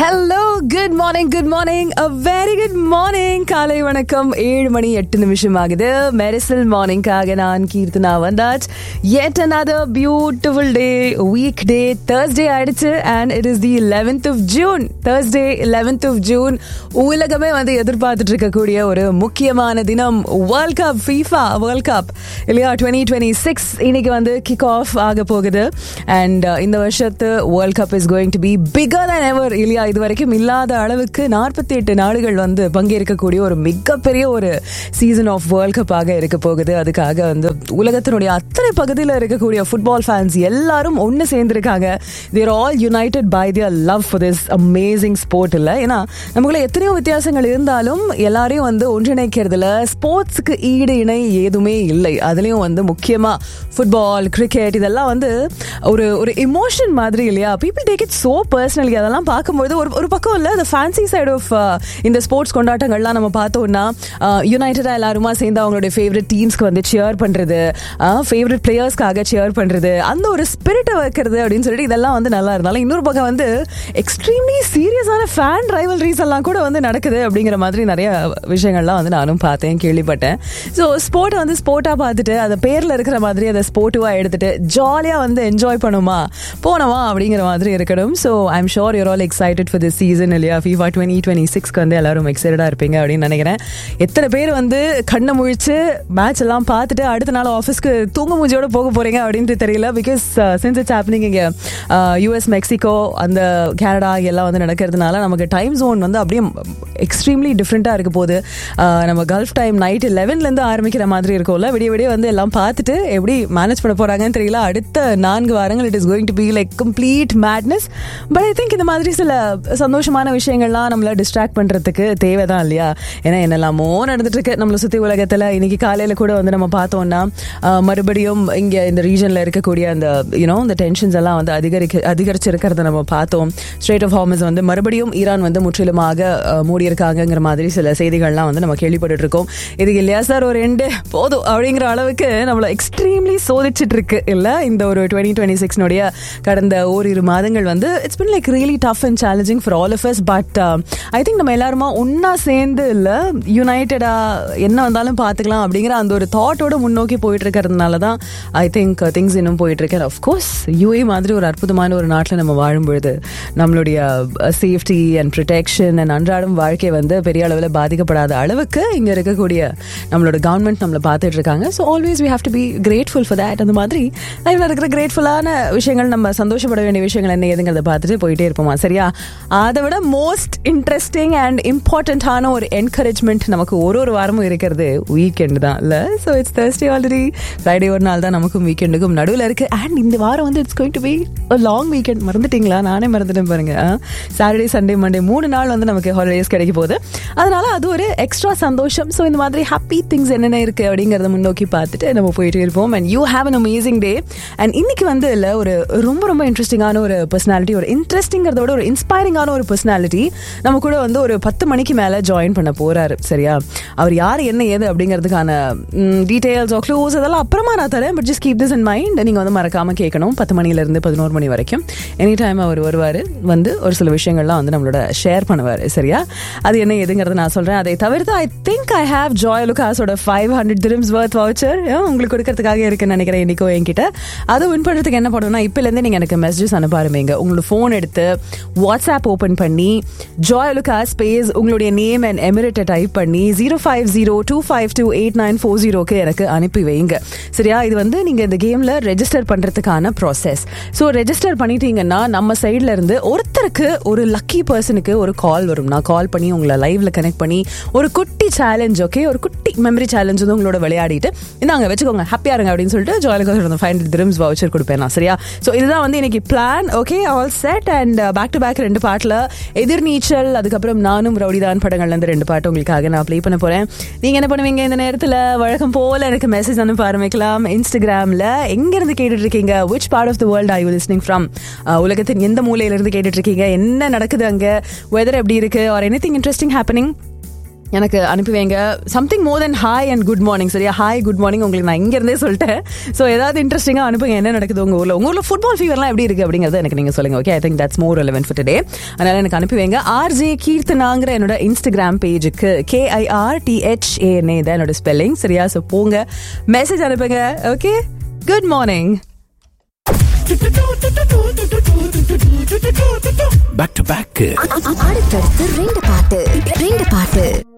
hello good morning good morning uh very good morning காலை வணக்கம் ஏழு மணி எட்டு நிமிஷம் ஆகுது மெரிசல் மார்னிங்காக நான் கீர்த்தனா வந்தாச் yet another beautiful day week day Thursday ஆயிடுச்சு and it is the eleventh of June Thursday eleventh of June உலகமே வந்து எதிர்பார்த்துட்டு இருக்கக்கூடிய ஒரு முக்கியமான தினம் world cup FIFA world cup இல்லையா டுவெண்ட்டி டுவெண்ட்டி சிக்ஸ் இன்னைக்கு வந்து கிக் ஆஃப் ஆக போகுது அண்ட் இந்த வருஷத்து world cup is going to be bigger than ever இல்லையா இது வரைக்கும் இல்லாத அளவுக்கு நாற்பத்தி எட்டு நாடுகள் வந்து பங்கேற்கக்கூடிய ஒரு மிகப்பெரிய ஒரு சீசன் ஆஃப் வேர்ல்ட் கப் ஆக இருக்க போகுது அதுக்காக வந்து உலகத்தினுடைய அத்தனை பகுதியில் இருக்கக்கூடிய ஃபுட்பால் ஃபேன்ஸ் எல்லாரும் ஒன்று சேர்ந்திருக்காங்க there all united by their love for this amazing sport இல்லை ஏன்னா நமக்குள்ள எத்தனையோ வித்தியாசங்கள் இருந்தாலும் எல்லாரையும் வந்து ஒன்றிணைக்கிறதுல ஸ்போர்ட்ஸுக்கு ஈடு இணை ஏதுமே இல்லை அதுலேயும் வந்து முக்கியமாக ஃபுட்பால் கிரிக்கெட் இதெல்லாம் வந்து ஒரு ஒரு இமோஷன் மாதிரி இல்லையா people take it so personally அதெல்லாம் பார்க்கும்போது ஒரு ஒரு பக்கம் இல்லை அந்த ஃபேன்சி சைடு ஆஃப் இந்த ஸ்போர்ட்ஸ் கொண்டாட்டங்கள்லாம் நம்ம பார்த்தோம்னா யுனைடடாக எல்லாருமா சேர்ந்து அவங்களுடைய ஃபேவரட் டீம்ஸ்க்கு வந்து சியர் பண்ணுறது ஃபேவரட் பிளேயர்ஸ்க்காக சியர் பண்ணுறது அந்த ஒரு ஸ்பிரிட்டை வைக்கிறது அப்படின்னு சொல்லிட்டு இதெல்லாம் வந்து நல்லா இருந்தாலும் இன்னொரு பக்கம் வந்து எக்ஸ்ட்ரீம்லி சீரியஸான ஃபேன் ரைவல்ரிஸ் எல்லாம் கூட வந்து நடக்குது அப்படிங்கிற மாதிரி நிறைய விஷயங்கள்லாம் வந்து நானும் பார்த்தேன் கேள்விப்பட்டேன் ஸோ ஸ்போர்ட்டை வந்து ஸ்போர்ட்டாக பார்த்துட்டு அதை பேரில் இருக்கிற மாதிரி அதை ஸ்போர்ட்டிவாக எடுத்துட்டு ஜாலியாக வந்து என்ஜாய் பண்ணுமா போனோமா அப்படிங்கிற மாதிரி இருக்கணும் so I'm sure you're all excited for this season இல்லையா ஃபீஃபா டுவெண்ட்டி டுவெண்ட்டி சிக்ஸ்க்கு வந்து எல்லாரும் எக்ஸைட்டடாக இருப்பீங்க அப்படின்னு நினைக்கிறேன் எத்தனை பேர் வந்து கண்ணை முழிச்சு மேட்ச் எல்லாம் பார்த்துட்டு அடுத்த நாள் ஆஃபீஸ்க்கு தூங்க மூஞ்சியோட போக போறீங்க அப்படின்ட்டு தெரியல பிகாஸ் சின்ஸ் இட்ஸ் ஹேப்பனிங் இங்கே யூஎஸ் மெக்சிகோ அந்த கனடா எல்லாம் வந்து நடக்கிறதுனால நமக்கு டைம் ஜோன் வந்து அப்படியே எக்ஸ்ட்ரீம்லி டிஃப்ரெண்ட்டாக இருக்க போகுது Uh, நம்ம கல்ஃப் டைம் நைட்டு லெவன்லேருந்து ஆரம்பிக்கிற மாதிரி இருக்கும்ல விடிய விடிய வந்து எல்லாம் பார்த்துட்டு எப்படி மேனேஜ் பண்ண போகிறாங்கன்னு தெரியல அடுத்த நான்கு வாரங்கள் it is going to be like complete madness but I think இந்த மாதிரி சில சந்தோஷமான விஷயங்கள்லாம் நம்மள டிஸ்ட்ராக்ட் பண்ணுறதுக்கு தேவைதான் இல்லையா ஏன்னா என்னெல்லாமோ நடந்துட்டு இருக்கு நம்மளை சுற்றி உலகத்தில் இன்னைக்கு காலையில் கூட வந்து நம்ம பார்த்தோம்னா uh, மறுபடியும் இங்கே இந்த ரீஜனில் இருக்கக்கூடிய அந்த யூனோ இந்த டென்ஷன்ஸ் எல்லாம் வந்து அதிகரிக்க அதிகரிச்சிருக்கிறத நம்ம பார்த்தோம் ஸ்ட்ரேட் ஆஃப் ஹார்மஸ் வந்து மறுபடியும் ஈரான் வந்து முற்றிலுமாக uh, மூடியிருக்காங்கங்கிற மாதிரி சில செய்திகள்லாம் வந்து நம்ம கேள்விப்பட்டு இருக்கோம் இது இல்லையா சார் ஒரு ரெண்டு போதும் அப்படிங்கிற அளவுக்கு நம்மள எக்ஸ்ட்ரீம்லி சோதிச்சுட்டு இருக்கு இல்ல இந்த ஒரு டுவெண்ட்டி டுவெண்ட்டி சிக்ஸ்னுடைய கடந்த ஓரிரு மாதங்கள் வந்து it's been like really tough and challenging for all of us but I think நம்ம எல்லாருமா ஒன்னா சேர்ந்து இல்ல யுனைடடா என்ன வந்தாலும் பார்த்துக்கலாம் அப்படிங்கிற அந்த ஒரு தாட்டோட முன்னோக்கி போயிட்டு இருக்கிறதுனால தான் ஐ திங்க் திங்ஸ் இன்னும் போயிட்டு இருக்கேன் அஃப்கோர்ஸ் யூஏ மாதிரி ஒரு அற்புதமான ஒரு நாட்டில் நம்ம வாழும்பொழுது நம்மளுடைய சேஃப்டி அண்ட் ப்ரொடெக்ஷன் அண்ட் அன்றாடம் வாழ்க்கை வந்து பெரிய அளவில் பாதிக்கப்படாத அளவுக்கு இங்கே இருக்கக்கூடிய நம்மளோட கவர்மெண்ட் நம்மளை பார்த்துட்டு இருக்காங்க so always we have to be grateful for that அந்த மாதிரி லைஃப்ல இருக்கிற கிரேட்ஃபுல்லான விஷயங்கள் நம்ம சந்தோஷப்பட வேண்டிய விஷயங்கள் என்ன ஏதுங்கிறத பார்த்துட்டு போயிட்டே இருப்போமா சரியா அதை விட மோஸ்ட் இன்ட்ரெஸ்டிங் அண்ட் இம்பார்ட்டண்ட்டான ஒரு என்கரேஜ்மெண்ட் நமக்கு ஒரு ஒரு வாரமும் இருக்கிறது வீக்கெண்ட் தான் இல்லை so it's Thursday already Friday ஒரு நாள் தான் நமக்கும் வீக்கெண்டுக்கும் நடுவில் இருக்கு அண்ட் இந்த வாரம் வந்து it's going to be long weekend மறந்துட்டீங்களா நானே மறந்துட்டேன் பாருங்க சாட்டர்டே சண்டே மண்டே மூணு நாள் வந்து நமக்கு ஹாலிடேஸ் கிடைக்க போகுது அதனால அது ஒரு எக்ஸ்ட்ரா சந்தோஷம் ஸோ இந்த மாதிரி ஹாப்பி திங்ஸ் என்னென்ன இருக்கு அப்படிங்கறத முன்னோக்கி பார்த்துட்டு நம்ம போயிட்டு இருப்போம் and you have an amazing day and இன்னைக்கு வந்து இல்லை ஒரு ரொம்ப ரொம்ப இன்ட்ரெஸ்டிங்கான ஒரு பர்சனாலிட்டி ஒரு இன்ட்ரெஸ்டிங்கிறத விட ஒரு இன்ஸ்பைரிங்கான ஒரு பர்சனாலிட்டி நம்ம கூட வந்து ஒரு பத்து மணிக்கு மேலே ஜாயின் பண்ண போறாரு சரியா அவர் யார் என்ன ஏது அப்படிங்கிறதுக்கான டீடைல்ஸ் க்ளூஸ் அதெல்லாம் அப்புறமா நான் தரேன் but just keep this in mind நீங்கள் வந்து மறக்காம கேட்கணும் பத்து மணிலேருந்து பதினோரு மணி வரைக்கும் எனி டைம் அவர் வருவார் வந்து ஒரு சில விஷயங்கள்லாம் வந்து நம்மளோட ஷேர் பண்ணுவார் சரியா அது என்ன எதுங்கிறத நான் சொல்கிறேன் அதை தவிர்த்து I think I have Joy லுகாஸோட five hundred dirhams worth voucher உங்களுக்கு கொடுக்கறதுக்காக இருக்குன்னு நினைக்கிறேன் இன்னைக்கோ என்கிட்ட அதை வின் பண்ணுறதுக்கு என்ன பண்ணணும்னா இப்போலேருந்து நீங்கள் எனக்கு மெசேஜஸ் அனுப்ப ஆரம்பிங்க உங்களோட ஃபோன் எடுத்து வாட்ஸ்அப் ஓப்பன் பண்ணி ஜாய் லுகா ஸ்பேஸ் உங்களுடைய நேம் அண்ட் எமிரேட்டை டைப் பண்ணி zero five zero two five two eight nine four ஜீரோக்கு எனக்கு அனுப்பி வைங்க சரியா இது வந்து நீங்கள் இந்த கேமில் ரெஜிஸ்டர் பண்ணுறதுக்கான ப்ராசஸ் ஸோ ரெஜிஸ்டர் பண்ணிட்டீங்கன்னா நம்ம சைடில் இருந்து ஒருத்தருக்கு ஒரு லக்கி பர்சனுக்கு ஒரு கால் வரும் நான் கால் பண்ணி உங்களை லைவ்ல கனெக்ட் பண்ணி ஒரு குட்டி சேலஞ்ச் ஓகே ஒரு குட்டி மெமரி சேலஞ்ச் வந்து உங்களோட விளையாடிட்டு இந்தாங்க வச்சுக்கோங்க ஹாப்பியா இருங்க அப்படின்னு சொல்லிட்டு ஜாலியாக ஃபைவ் ஹண்ட்ரட் திரும்ஸ் வவுச்சர் கொடுப்பேன் நான் சரியா ஸோ இதுதான் வந்து இன்னைக்கு plan okay all set and back to back ரெண்டு பாட்டில் எதிர்நீச்சல் அதுக்கப்புறம் நானும் ரவுடிதான் படங்கள்ல இருந்து ரெண்டு பாட்டு உங்களுக்காக நான் ப்ளே பண்ண போறேன் நீங்க என்ன பண்ணுவீங்க இந்த நேரத்தில் வழக்கம் போல எனக்கு மெசேஜ் அனுப்ப ஆரம்பிக்கலாம் இன்ஸ்டாகிராம்ல எங்க இருந்து கேட்டுட்டு இருக்கீங்க which part of the world I you listening from உலகத்தின் எந்த மூலையில இருந்து கேட்டுட்டு இருக்கீங்க என்ன நடக்குது அங்க வெதர் எப்படி இருக்கு are any thing interesting happening எனக்கு அனுப்பி வைங்க something more then hi and good morning சரியா ஹாய் குட் மார்னிங் உங்களுக்கு நான் இங்க இருந்தே சொல்லிட்டேன் ஸோ ஏதாவது இன்ட்ரெஸ்டிங்காக அனுப்புங்க என்ன நடக்குது உங்க ஊர்ல உங்க ஊர்ல ஃபுட்பால் ஃபீவர்லாம் எப்படி இருக்கு அப்படிங்கறத எனக்கு நீங்க சொல்லுங்க okay I think that's more relevant for today அதனால எனக்கு அனுப்பி வைங்க ஆர்ஜே கீர்த்தனாங்கிற என்னோட இன்ஸ்டாகிராம் பேஜுக்கு கேஐஆர் டிஹெச்ஏஎன்ஏ தான் என்னோட ஸ்பெல்லிங் சரியா ஸோ போங்க மெசேஜ் அனுப்புங்க okay good morning back to back அடுத்தடுத்து ரெண்டு பாட்டு ரெண்டு பாட்டு